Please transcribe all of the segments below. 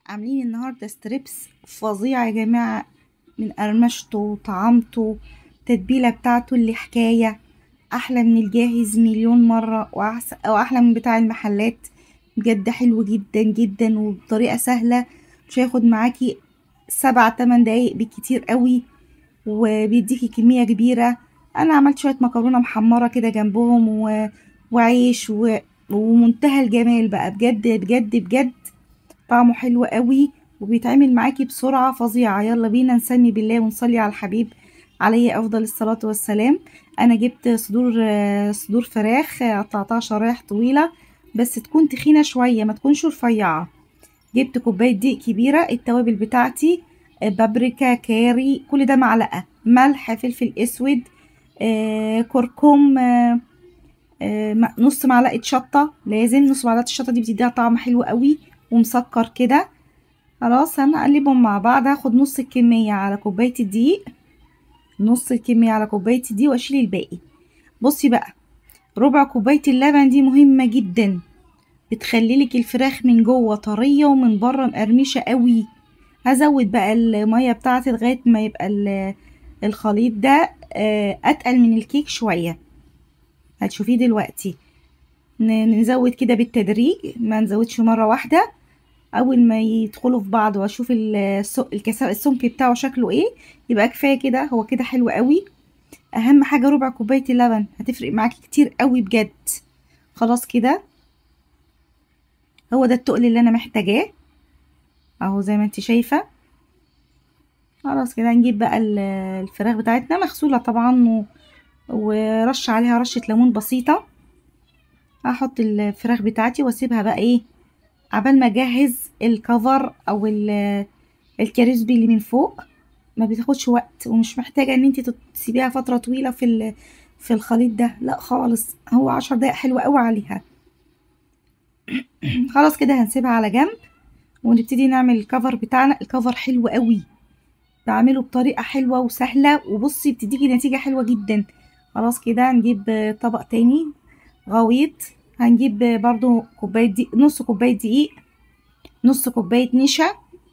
عاملين النهارده ستريبس فظيع يا جماعه من قرمشته وطعامته التتبيله بتاعته اللي حكايه احلى من الجاهز مليون مره واحسن او احلى من بتاع المحلات بجد حلو جدا جدا وبطريقه سهله مش هياخد معاكي سبع تمن دقايق بالكتير قوي وبيديكي كميه كبيره انا عملت شويه مكرونه محمره كده جنبهم و... وعيش و... ومنتهى الجمال بقى بجد بجد بجد طعمه حلو قوي وبيتعمل معاكي بسرعة فظيعة يلا بينا نسمي بالله ونصلي على الحبيب عليه أفضل الصلاة والسلام أنا جبت صدور صدور فراخ قطعتها شرايح طويلة بس تكون تخينة شوية ما تكونش رفيعة جبت كوباية دقيق كبيرة التوابل بتاعتي بابريكا كاري كل ده معلقة ملح فلفل اسود آه، كركم آه، آه، نص معلقة شطة لازم نص معلقة الشطة دي بتديها طعم حلو قوي ومسكر كده خلاص هنقلبهم مع بعض هاخد نص الكمية على كوباية الدقيق نص الكمية على كوباية الدقيق واشيل الباقي بصي بقى ربع كوباية اللبن دي مهمة جدا بتخليلك الفراخ من جوه طرية ومن بره مقرمشة قوي هزود بقى المية بتاعتي لغاية ما يبقى الخليط ده اتقل من الكيك شوية هتشوفيه دلوقتي نزود كده بالتدريج ما نزودش مرة واحدة اول ما يدخلوا في بعض واشوف السمك بتاعه شكله ايه يبقى كفايه كده هو كده حلو قوي اهم حاجه ربع كوبايه اللبن هتفرق معاكي كتير قوي بجد خلاص كده هو ده التقل اللي انا محتاجاه اهو زي ما انت شايفه خلاص كده هنجيب بقى الفراخ بتاعتنا مغسوله طبعا و... ورش عليها رشه ليمون بسيطه هحط الفراخ بتاعتي واسيبها بقى ايه عبال ما اجهز الكفر او الكريسبي اللي من فوق ما بتاخدش وقت ومش محتاجه ان انت تسيبيها فتره طويله في في الخليط ده لا خالص هو عشر دقايق حلوه قوي عليها خلاص كده هنسيبها على جنب ونبتدي نعمل الكفر بتاعنا الكفر حلو قوي بعمله بطريقه حلوه وسهله وبصي بتديكي نتيجه حلوه جدا خلاص كده نجيب طبق تاني غويط هنجيب برضو كوباية دقيق نص كوباية دقيق نص كوباية نشا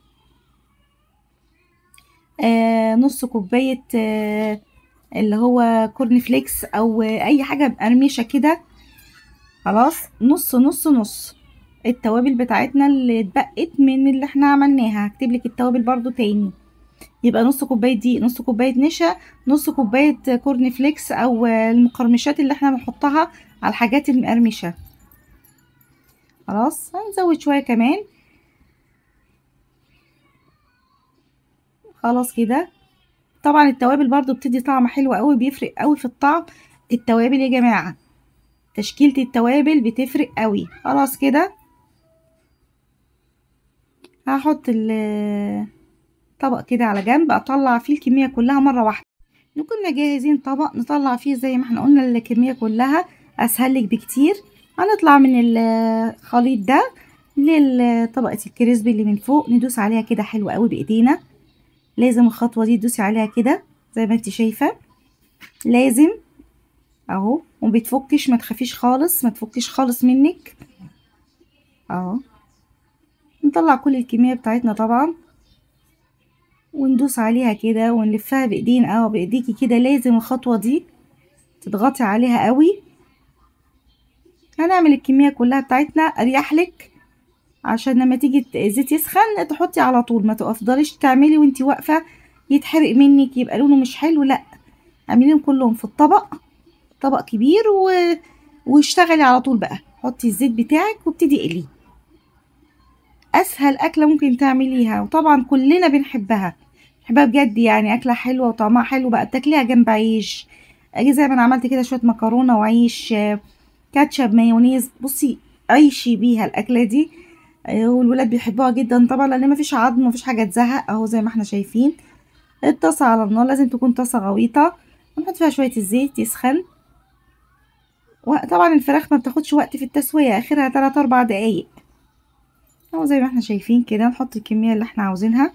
آه نص كوباية آه اللي هو كورن فليكس او اي حاجة مقرمشة كده خلاص نص نص نص التوابل بتاعتنا اللي اتبقت من اللي احنا عملناها هكتب لك التوابل برضو تاني يبقى نص كوبايه دقيق نص كوبايه نشا نص كوبايه كورن فليكس او المقرمشات اللي احنا بنحطها على الحاجات المقرمشه خلاص هنزود شويه كمان خلاص كده طبعا التوابل برضو بتدي طعم حلو قوي بيفرق قوي في الطعم التوابل يا جماعه تشكيله التوابل بتفرق قوي خلاص كده هحط طبق كده على جنب اطلع فيه الكميه كلها مره واحده نكون مجهزين طبق نطلع فيه زي ما احنا قلنا الكميه كلها اسهل لك بكتير هنطلع من الخليط ده لطبقه الكريسبي اللي من فوق ندوس عليها كده حلو قوي بايدينا لازم الخطوه دي تدوسي عليها كده زي ما انت شايفه لازم اهو ومبتفكش ما تخافيش خالص ما تفكش خالص منك اهو نطلع كل الكميه بتاعتنا طبعا وندوس عليها كده ونلفها بايدينا او بايديكي كده لازم الخطوه دي تضغطي عليها قوي هنعمل الكميه كلها بتاعتنا اريح لك عشان لما تيجي الزيت يسخن تحطي على طول ما تفضليش تعملي وانتي واقفه يتحرق منك يبقى لونه مش حلو لا اعمليهم كلهم في الطبق طبق كبير و... واشتغلي على طول بقى حطي الزيت بتاعك وابتدي اقليه اسهل اكله ممكن تعمليها وطبعا كلنا بنحبها بنحبها بجد يعني اكله حلوه وطعمها حلو بقى تاكليها جنب عيش زي ما انا عملت كده شويه مكرونه وعيش كاتشب مايونيز بصي عيشي بيها الاكله دي والولاد بيحبوها جدا طبعا لان مفيش عظم مفيش حاجه تزهق اهو زي ما احنا شايفين الطاسه على النار لازم تكون طاسه غويطه ونحط فيها شويه الزيت يسخن وطبعا الفراخ ما بتاخدش وقت في التسويه اخرها 3 4 دقايق اهو زي ما احنا شايفين كده نحط الكميه اللي احنا عاوزينها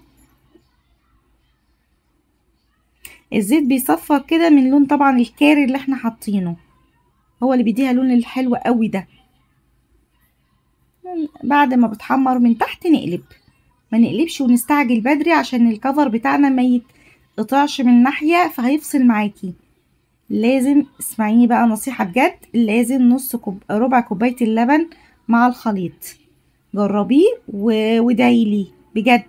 الزيت بيصفر كده من لون طبعا الكاري اللي احنا حاطينه هو اللي بيديها لون الحلو قوي ده بعد ما بتحمر من تحت نقلب ما نقلبش ونستعجل بدري عشان الكفر بتاعنا ما يتقطعش من ناحيه فهيفصل معاكي لازم اسمعيني بقى نصيحه بجد لازم نص كوب ربع كوبايه اللبن مع الخليط جربيه وادعيلي بجد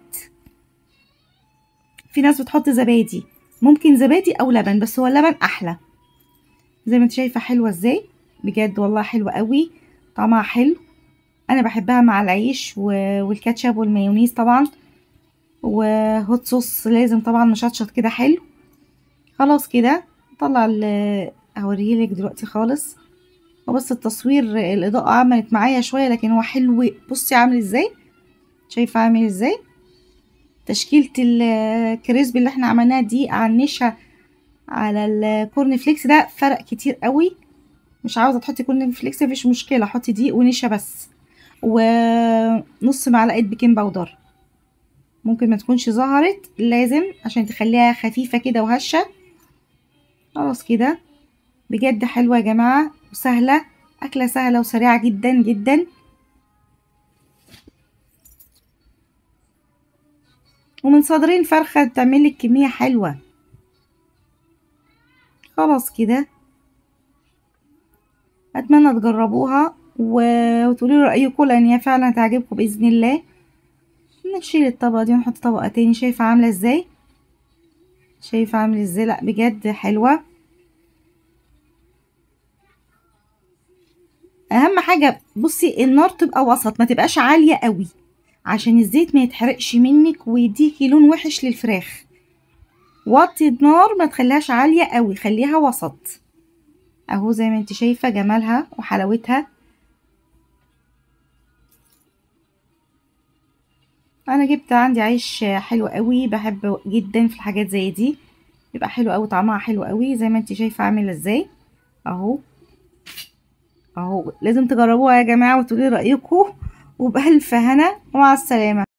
في ناس بتحط زبادي ممكن زبادي او لبن بس هو اللبن احلى زي ما انت شايفه حلوه ازاي بجد والله حلوه قوي طعمها حلو انا بحبها مع العيش والكاتشب والمايونيز طبعا وهوت صوص لازم طبعا مشطشط كده حلو خلاص كده طلع اوريلك دلوقتي خالص وبس التصوير الاضاءه عملت معايا شويه لكن هو حلو بصي عامل ازاي شايفه عامل ازاي تشكيله الكريسبي اللي احنا عملناها دي على النشا على الكورن فليكس ده فرق كتير قوي مش عاوزه تحطي كورن فليكس مفيش مشكله حطي دقيق ونشا بس ونص معلقه بيكنج باودر ممكن ما تكونش ظهرت لازم عشان تخليها خفيفه كده وهشه خلاص كده بجد حلوه يا جماعه وسهله اكله سهله وسريعه جدا جدا ومن صدرين فرخه بتعملك كميه حلوه خلاص كده اتمنى تجربوها وتقولوا لي رايكم لان هي فعلا هتعجبكم باذن الله نشيل الطبقه دي ونحط طبقه تاني شايفه عامله ازاي شايفه عامله ازاي لا بجد حلوه اهم حاجه بصي النار تبقى وسط ما تبقاش عاليه قوي عشان الزيت ما يتحرقش منك ويديكي لون وحش للفراخ وطي النار ما تخليهاش عاليه قوي خليها وسط اهو زي ما انت شايفه جمالها وحلاوتها انا جبت عندي عيش حلو قوي بحب جدا في الحاجات زي دي بيبقى حلو قوي طعمها حلو قوي زي ما انت شايفه عامل ازاي اهو اهو لازم تجربوها يا جماعه وتقولي رايكم وبالف هنا ومع السلامه